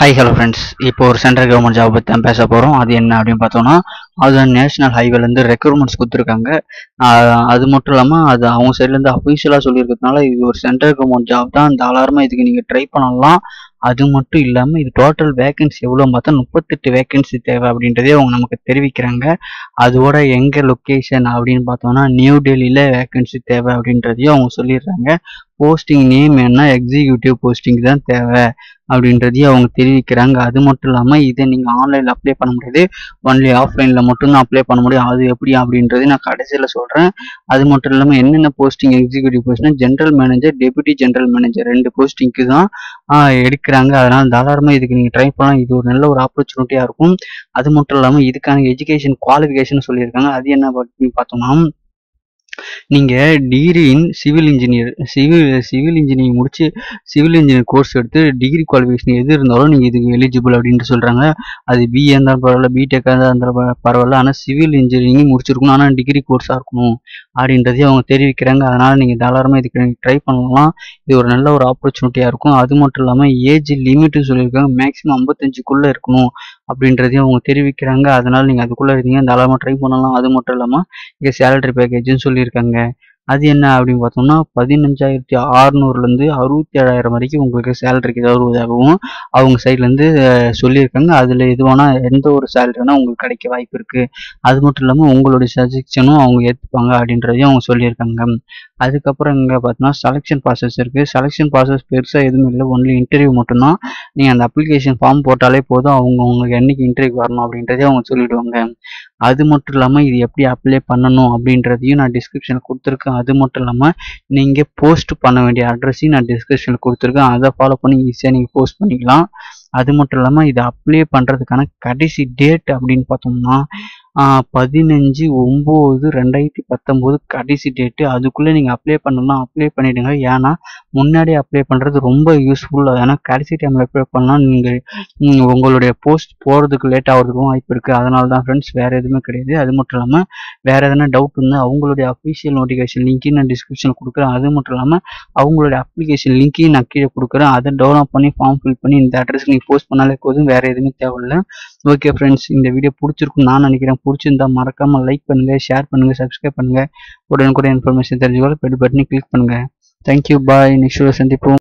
hi hello friends இப்போ ஒரு central government job பற்றி தான் பேச போகிறோம் அது என்ன அப்படின்னு பார்த்தோம்னா அது நேஷனல் ஹைவேலேருந்து ரெக்ரூட்மெண்ட்ஸ் கொடுத்துருக்காங்க ஆஹ் அது மட்டும் இல்லாமல் அது அவங்க சைட்லேருந்து அஃபீஷியலாக சொல்லியிருக்கிறதுனால இது ஒரு சென்ட்ரல் கவர்மெண்ட் ஜாப் தான் தாராளமாக இதுக்கு நீங்கள் ட்ரை பண்ணலாம் அது மட்டும் இல்லாமல் இது டோட்டல் வேகன்சி எவ்வளோ பார்த்தா முப்பத்தெட்டு வேகன்சி தேவை அப்படின்றதே அவங்க நமக்கு தெரிவிக்கிறாங்க அதோட எங்கே லொக்கேஷன் அப்படின்னு பார்த்தோம்னா நியூ டெல்லியில் வேகன்சி தேவை அப்படின்றதையும் அவங்க சொல்லிடுறாங்க போஸ்டிங் நேம் என்ன எக்ஸிக்யூட்டிவ் போஸ்டிங் தான் தேவை அப்படின்றதையும் அவங்க தெரிவிக்கிறாங்க அது மட்டும் இல்லாமல் இதை நீங்கள் ஆன்லைனில் அப்ளை பண்ண முடியாது ஒன்லி ஆஃப்லைனில் மட்டும்தான் அப்ளை பண்ண முடியும் அது எப்படி அப்படின்றது நான் கடைசியில் சொல்கிறேன் அது மட்டும் இல்லாமல் என்னென்ன போஸ்டிங் எக்ஸிக்யூட்டிவ் போஸ்ட்னா general manager deputy general manager ரெண்டு போஸ்டிங்க்கு தான் ஆஹ், எடுக்கிறாங்க அதனால் தாராளமாக இதுக்கு நீங்கள் ட்ரை பண்ணலாம் இது ஒரு நல்ல ஒரு ஆப்பர்ச்சுனிட்டியாக இருக்கும் அது மட்டும் இல்லாமல் இதுக்கான எஜுகேஷன் குவாலிஃபிகேஷன் சொல்லியிருக்காங்க அது என்ன அப்படின்னு பார்த்தோம்னா நீங்கள் degree in civil engineer civil civil engineering முடிச்சு சிவில் இன்ஜினியர் கோர்ஸ் எடுத்து டிகிரி குவாலிஃபிகேஷன் எது இருந்தாலும் நீங்கள் இதுக்கு எலிஜிபிள் அப்படின்ட்டு சொல்கிறாங்க அது பிஏ இருந்தாலும் பரவாயில்ல பிடெக்காக இருந்தாலும் பர- பரவாயில்ல ஆனால் சிவில் இன்ஜினியரிங் முடிச்சிருக்கணும் ஆனால் டிகிரி கோர்ஸாக இருக்கணும் அப்படின்றதையும் அவங்க தெரிவிக்கிறாங்க அதனால் நீங்கள் தாராளமாக இதுக்கு ட்ரை பண்ணலாம் இது ஒரு நல்ல ஒரு ஆப்பர்ச்சுனிட்டியாக இருக்கும் அது மட்டும் இல்லாமல் ஏஜ் லிமிட்னு சொல்லியிருக்காங்க மேக்ஸிமம் ஐம்பத்தஞ்சுக்குள்ளே இருக்கணும் அப்படின்றதையும் அவங்க தெரிவிக்கிறாங்க அதனால் நீங்கள் அதுக்குள்ளே இருக்கீங்க தாராளமாக ட்ரை பண்ணலாம் அது மட்டும் இல்லாமல் இங்கே சேலரி பேக்கேஜ்னு சொல்லியிருக்காங்க அது என்ன அப்படின்னு பார்த்தோம்னா பதினஞ்சாயிரத்தி அறுநூறுலேருந்து அறுபத்தி ஏழாயிரம் வரைக்கும் உங்களுக்கு சேலரிக்கு தருவதாகவும் அவங்க சைட்லேருந்து சொல்லியிருக்காங்க அதில் எதுவானா எந்த ஒரு சேலரி வேணால் உங்களுக்கு கிடைக்க வாய்ப்பு இருக்குது அது மட்டும் இல்லாமல் உங்களுடைய சஜெக்ஷனும் அவங்க ஏற்றுப்பாங்க அப்படின்றதையும் அவங்க சொல்லியிருக்காங்க அதுக்கப்புறம் இங்கே பார்த்தோம்னா செலெக்ஷன் ப்ராசஸ் இருக்குது செலெக்ஷன் ப்ராசஸ் பெருசாக எதுவும் இல்லை ஒன்லி இன்டர்வியூ மட்டும்தான் நீங்கள் அந்த அப்ளிகேஷன் ஃபார்ம் போட்டாலே போதும் அவங்க உங்களுக்கு என்னைக்கு இன்டர்வியூ வரணும் அப்படின்றதே அவங்க சொல்லிடுவாங்க அது மட்டும் இல்லாமல் இது எப்படி அப்ளை பண்ணணும் அப்படின்றதையும் நான் டிஸ்கிரிப்ஷனில் கொடுத்துருக்கேன் அது மட்டும் இல்லாமல் நீங்கள் போஸ்ட் பண்ண வேண்டிய அட்ரஸையும் நான் டிஸ்கிரிப்ஷனில் கொடுத்துருக்கேன் அதை ஃபாலோ பண்ணி ஈஸியாக நீங்கள் போஸ்ட் பண்ணிக்கலாம் அது மட்டும் இல்லாமல் இதை அப்ளை பண்ணுறதுக்கான கடைசி டேட் அப்படின்னு பார்த்தோம்னா ஆஹ், பதினஞ்சு ஒம்பது ரெண்டாயிரத்தி பத்தொம்போது கடைசி டேட்டு அதுக்குள்ளே நீங்கள் அப்ளை பண்ணலாம் அப்ளை பண்ணிவிடுங்க ஏன்னா முன்னாடி அப்ளை பண்ணுறது ரொம்ப யூஸ்ஃபுல் ஏன்னா கடைசி டைமில் அப்ளை பண்ணால் நீங்கள் உங்களுடைய போஸ்ட் போகிறதுக்கு லேட் ஆகிறதுக்கும் வாய்ப்பு இருக்குது அதனால தான் ஃப்ரெண்ட்ஸ் வேறு எதுவுமே கிடையாது அது மட்டும் இல்லாமல் வேறு எதனா டவுட் இருந்தால் அவங்களுடைய அஃபிஷியல் நோட்டிஃபிகேஷன் லிங்க்கையும் நான் டிஸ்கிரிப்ஷனில் கொடுக்குறேன் அது மட்டும் இல்லாமல் அவங்களுடைய அப்ளிகேஷன் லிங்க்கையும் நான் கீழே கொடுக்குறேன் அதை டவுன்லோட் பண்ணி ஃபார்ம் ஃபில் பண்ணி இந்த அட்ரஸ்க்கு நீங்கள் போஸ்ட் பண்ணாலே போதும் வேறு எதுவுமே தேவையில்லை ஓகே ஃப்ரெண்ட்ஸ் இந்த வீடியோ பிடிச்சிருக்கும் நான் நினைக்கிறேன் பிடிச்சிருந்தா மறக்காமல் லைக் பண்ணுங்கள் ஷேர் பண்ணுங்கள் சப்ஸ்கிரைப் பண்ணுங்கள் உடனுக்குடன் இன்ஃபர்மேஷன் தெரிஞ்சுக்கொள்ள பெல் பட்டனை கிளிக் பண்ணுங்கள் தேங்க்யூ பாய் நெக்ஸ்ட் சந்திப்போம்